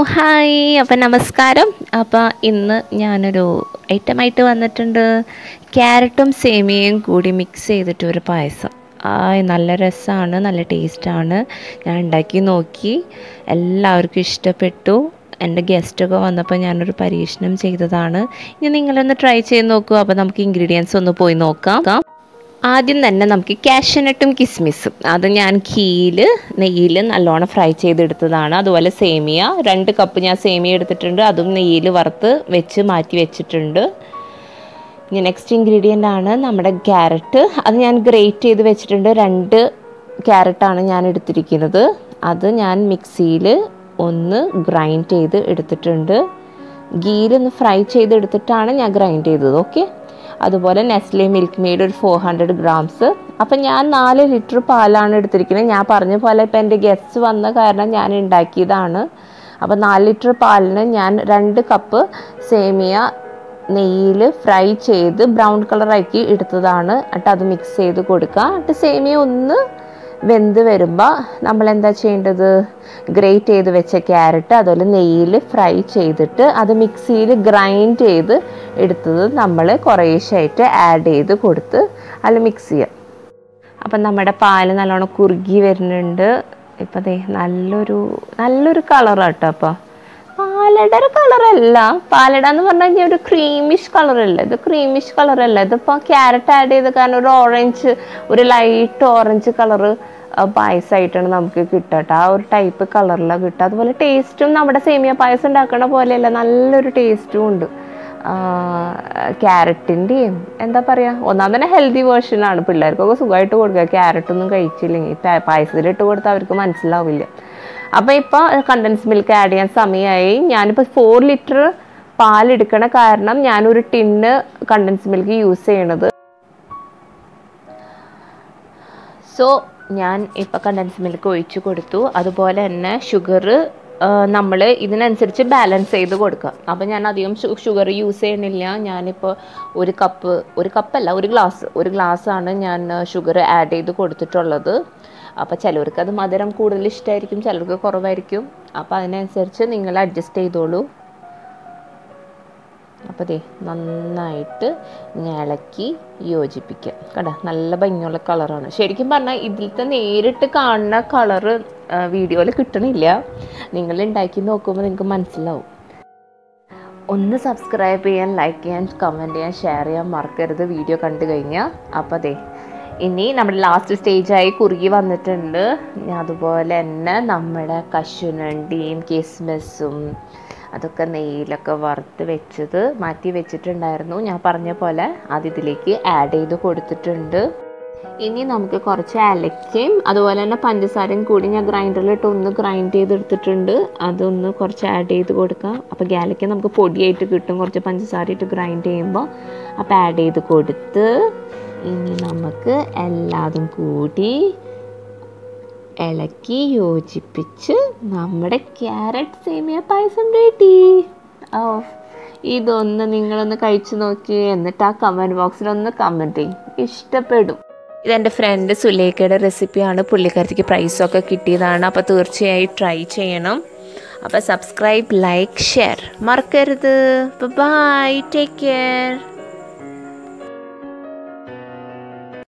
hi അപ്പം നമസ്കാരം അപ്പോൾ ഇന്ന് ഞാനൊരു ഐറ്റമായിട്ട് വന്നിട്ടുണ്ട് ക്യാരറ്റും സേമിയയും കൂടി മിക്സ് ചെയ്തിട്ട് ഒരു പായസം ആ നല്ല രസമാണ് നല്ല ടേസ്റ്റാണ് ഞാൻ ഉണ്ടാക്കി നോക്കി എല്ലാവർക്കും ഇഷ്ടപ്പെട്ടു എൻ്റെ ഗസ്റ്റൊക്കെ വന്നപ്പോൾ ഞാനൊരു പരീക്ഷണം ചെയ്തതാണ് ഇനി നിങ്ങളൊന്ന് ട്രൈ ചെയ്ത് നോക്കൂ അപ്പോൾ നമുക്ക് ഇൻഗ്രീഡിയൻസ് ഒന്ന് പോയി നോക്കാം ആദ്യം തന്നെ നമുക്ക് കാഷ്യനട്ടും കിസ്മിസും അത് ഞാൻ ഘീയിൽ നെയ്യിൽ നല്ലോണം ഫ്രൈ ചെയ്തെടുത്തതാണ് അതുപോലെ സേമിയ രണ്ട് കപ്പ് ഞാൻ സേമിയ എടുത്തിട്ടുണ്ട് അതും നെയ്യിൽ വറുത്ത് വെച്ച് മാറ്റി വെച്ചിട്ടുണ്ട് ഇനി നെക്സ്റ്റ് ഇൻഗ്രീഡിയൻ്റ് ആണ് നമ്മുടെ ക്യാരറ്റ് അത് ഞാൻ ഗ്രേറ്റ് ചെയ്ത് വെച്ചിട്ടുണ്ട് രണ്ട് ക്യാരറ്റാണ് ഞാൻ എടുത്തിരിക്കുന്നത് അത് ഞാൻ മിക്സിയിൽ ഒന്ന് ഗ്രൈൻഡ് ചെയ്ത് എടുത്തിട്ടുണ്ട് ഗീയിലൊന്ന് ഫ്രൈ ചെയ്തെടുത്തിട്ടാണ് ഞാൻ ഗ്രൈൻഡ് ചെയ്തത് ഓക്കെ അതുപോലെ നെസ്ലെ മിൽക്ക് മെയ്ഡ് ഒരു ഫോർ ഹൺഡ്രഡ് ഗ്രാംസ് അപ്പം ഞാൻ നാല് ലിറ്റർ പാലാണ് എടുത്തിരിക്കുന്നത് ഞാൻ പറഞ്ഞ പോലെ ഇപ്പം എൻ്റെ ഗസ്റ്റ് വന്ന കാരണം ഞാൻ ഉണ്ടാക്കിയതാണ് അപ്പം നാല് ലിറ്റർ പാലിന് ഞാൻ രണ്ട് കപ്പ് സേമിയ നെയ്യിൽ ഫ്രൈ ചെയ്ത് ബ്രൗൺ കളറാക്കി എടുത്തതാണ് എന്നിട്ട് അത് മിക്സ് ചെയ്ത് കൊടുക്കുക എന്നിട്ട് സേമിയ ഒന്ന് വെന്ത് വരുമ്പോൾ നമ്മൾ എന്താ ചെയ്യേണ്ടത് ഗ്രേറ്റ് ചെയ്ത് വെച്ച ക്യാരറ്റ് അതുപോലെ നെയ്യിൽ ഫ്രൈ ചെയ്തിട്ട് അത് മിക്സിയിൽ ഗ്രൈൻഡ് ചെയ്ത് എടുത്തത് നമ്മൾ കുറേശ്ശായിട്ട് ആഡ് ചെയ്ത് കൊടുത്ത് അതിൽ മിക്സ് ചെയ്യാം അപ്പം നമ്മുടെ പാല് നല്ലോണം കുറുകി വരുന്നുണ്ട് ഇപ്പം ദേ നല്ലൊരു നല്ലൊരു കളറാട്ടോ അപ്പോൾ പാലട ഒരു കളറല്ല പാലട എന്ന് പറഞ്ഞു കഴിഞ്ഞാൽ ഒരു ക്രീമിഷ് കളറല്ല ഇത് ക്രീമിഷ് കളറല്ല ഇതിപ്പോൾ ക്യാരറ്റ് ആഡ് ചെയ്ത് കാരണം ഒരു ഓറഞ്ച് ഒരു ലൈറ്റ് ഓറഞ്ച് കളറ് പായസമായിട്ടാണ് നമുക്ക് കിട്ടുക ആ ഒരു ടൈപ്പ് കളറിലാണ് കിട്ടുക അതുപോലെ ടേസ്റ്റും നമ്മുടെ സേമിയ പായസം ഉണ്ടാക്കണ പോലെയല്ല നല്ലൊരു ടേസ്റ്റും ഉണ്ട് ക്യാരറ്റിൻ്റെയും എന്താ പറയുക ഒന്നാം തന്നെ ഹെൽത്തി വേർഷനാണ് പിള്ളേർക്കൊക്കെ സുഖമായിട്ട് കൊടുക്കുക ക്യാരറ്റൊന്നും കഴിച്ചില്ലെങ്കിൽ പായസത്തിലിട്ട് കൊടുത്താൽ അവർക്ക് മനസ്സിലാവില്ല അപ്പോൾ ഇപ്പോൾ കണ്ടൻസ് മിൽക്ക് ആഡ് ചെയ്യാൻ സമയമായി ഞാനിപ്പോൾ ഫോർ ലിറ്റർ പാലെടുക്കണ കാരണം ഞാനൊരു ടിന്ന് കണ്ടൻസ് മിൽക്ക് യൂസ് ചെയ്യണത് സോ ഞാൻ ഇപ്പോൾ കണ്ടൻസ് മിൽക്ക് ഒഴിച്ചു കൊടുത്തു അതുപോലെ തന്നെ ഷുഗർ നമ്മൾ ഇതിനനുസരിച്ച് ബാലൻസ് ചെയ്ത് കൊടുക്കുക അപ്പോൾ ഞാൻ അധികം ഷുഗർ യൂസ് ചെയ്യണില്ല ഞാനിപ്പോൾ ഒരു കപ്പ് ഒരു കപ്പല്ല ഒരു ഗ്ലാസ് ഒരു ഗ്ലാസ്സാണ് ഞാൻ ഷുഗർ ആഡ് ചെയ്ത് കൊടുത്തിട്ടുള്ളത് അപ്പോൾ ചിലവർക്ക് അത് മധുരം കൂടുതൽ ഇഷ്ടമായിരിക്കും ചിലർക്ക് കുറവായിരിക്കും അപ്പോൾ അതിനനുസരിച്ച് നിങ്ങൾ അഡ്ജസ്റ്റ് ചെയ്തോളൂ അപ്പോൾ ദേ നന്നായിട്ട് ഇളക്കി യോജിപ്പിക്കുക കണ്ട നല്ല ഭംഗിയുള്ള കളറാണ് ശരിക്കും പറഞ്ഞാൽ ഇതിലത്തെ നേരിട്ട് കാണുന്ന കളറ് വീഡിയോയിൽ കിട്ടണില്ല നിങ്ങൾ ഉണ്ടാക്കി നോക്കുമ്പോൾ നിങ്ങൾക്ക് മനസ്സിലാവും ഒന്ന് സബ്സ്ക്രൈബ് ചെയ്യാൻ ലൈക്ക് ചെയ്യാൻ കമൻറ്റ് ചെയ്യാൻ ഷെയർ ചെയ്യാൻ മറക്കരുത് വീഡിയോ കണ്ടു കഴിഞ്ഞാൽ അപ്പോൾ അതെ ഇനി നമ്മുടെ ലാസ്റ്റ് സ്റ്റേജായി കുറുകി വന്നിട്ടുണ്ട് അതുപോലെ തന്നെ നമ്മുടെ കശുനണ്ടിയും കിസ്മിസും അതൊക്കെ നെയ്യിലൊക്കെ വറുത്ത് വെച്ചത് മാറ്റി വെച്ചിട്ടുണ്ടായിരുന്നു ഞാൻ പറഞ്ഞ പോലെ അത് ഇതിലേക്ക് ആഡ് ചെയ്ത് കൊടുത്തിട്ടുണ്ട് ഇനി നമുക്ക് കുറച്ച് അലക്കയും അതുപോലെ തന്നെ പഞ്ചസാരയും കൂടി ഞാൻ ഗ്രൈൻഡറിലിട്ട് ഒന്ന് ഗ്രൈൻഡ് ചെയ്തെടുത്തിട്ടുണ്ട് അതൊന്ന് കുറച്ച് ആഡ് ചെയ്ത് കൊടുക്കാം അപ്പോൾ ഗാലയ്ക്ക് നമുക്ക് പൊടിയായിട്ട് കിട്ടും കുറച്ച് പഞ്ചസാര ഇട്ട് ഗ്രൈൻഡ് ചെയ്യുമ്പോൾ അപ്പോൾ ആഡ് ചെയ്ത് കൊടുത്ത് ഇനി നമുക്ക് എല്ലാതും കൂടി ഇളക്കി യോജിപ്പിച്ച് നമ്മുടെ ക്യാരറ്റ് സേമിയ പായസം റെഡി ഓ ഇതൊന്ന് നിങ്ങളൊന്ന് കഴിച്ചു നോക്കി എന്നിട്ട് ആ കമൻറ്റ് ബോക്സിലൊന്ന് കമൻറ്റ് ചെയ്യും ഇഷ്ടപ്പെടും ഇതെൻ്റെ ഫ്രണ്ട് സുലേഖയുടെ റെസിപ്പിയാണ് പുള്ളിക്കാരത്തിക്ക് പ്രൈസൊക്കെ കിട്ടിയതാണ് അപ്പോൾ തീർച്ചയായും ട്രൈ ചെയ്യണം അപ്പോൾ സബ്സ്ക്രൈബ് ലൈക്ക് ഷെയർ മറക്കരുത് ബൈ ടേക്ക് കെയർ